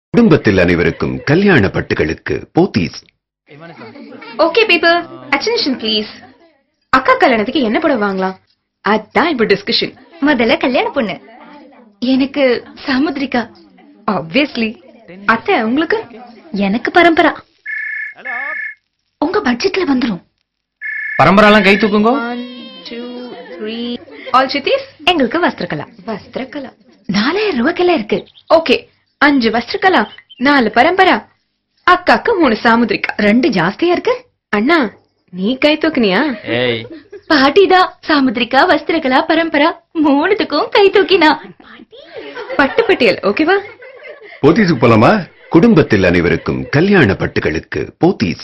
குடும்பத்தில் அனைவருக்கும் கல்யாண பட்டுகளுக்கு Pothys okay people attention please அக்கா கல்யாணத்துக்கு என்ன படம் வாங்கலாம் அதான் இப்ப டிஸ்கஷன் முதல்ல கல்யாண பொண்ணு எனக்கு சாமுத்ரிகா ஆப்வியஸ்லி அத்தை உங்களுக்கு எனக்கு பரம்பரா உங்க பட்ஜெட்ல வந்துரும் பரம்பராலாம் கை தூக்குங்கோ one two three all cities எங்களுக்கு வஸ்திரகலா வஸ்திரகலா நாலாயிரம் ரூபாய்க்கெல்லாம் இருக்கு ஓகே அஞ்சு வஸ்திரகலா நாலு பரம்பரா அக்காக்கு மூணு சாமுத்ரிகா ரெண்டு ஜாஸ்தியா இருக்கு அண்ணா நீ கை தூக்குனியா ஏய் பாட்டிதான் சாமுத்ரிகா வஸ்திரகலா பரம்பரா மூணுத்துக்கும் கை தூக்கினா பட்டு பட்டியல் ஓகேவா போத்தீஸுக்கு போலாமா குடும்பத்தில் அனைவருக்கும் கல்யாண பட்டுகளுக்கு போத்தீஸ்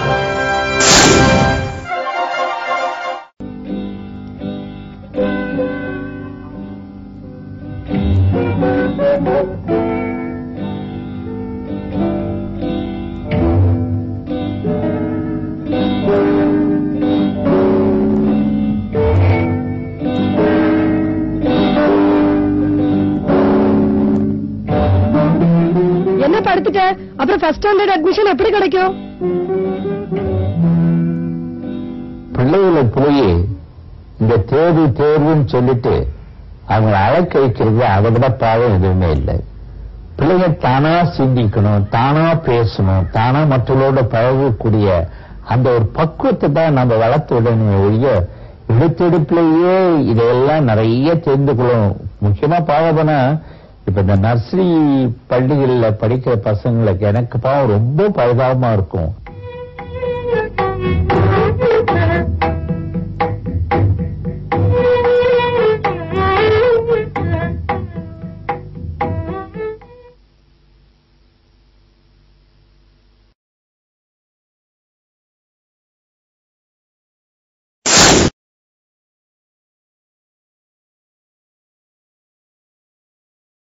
என்ன படுத்துட்ட அப்புறம் ஃபர்ஸ்ட் ஸ்டாண்டர்ட் அட்மிஷன் எப்படி கிடைக்கும் பிள்ளைகளை போய் இந்த தேர்வு தேர்வுன்னு சொல்லிட்டு அவங்களை அழைக்க வைக்கிறது அதை விட பாவம் எதுவுமே இல்லை பிள்ளைங்க தானா சிந்திக்கணும் தானா பேசணும் தானா மற்றவர்களோட பழகக்கூடிய அந்த ஒரு பக்குவத்தை தான் நம்ம வளர்த்து விடணும் ஒழிய எடுத்தெடுப்பிலேயே இதையெல்லாம் நிறைய தெரிந்து கொள்ளும் முக்கியமா பாவம்னா இப்ப இந்த நர்சரி பள்ளிகள்ல படிக்கிற பசங்களுக்கு எனக்கு பாவம் ரொம்ப பரிதாபமா இருக்கும்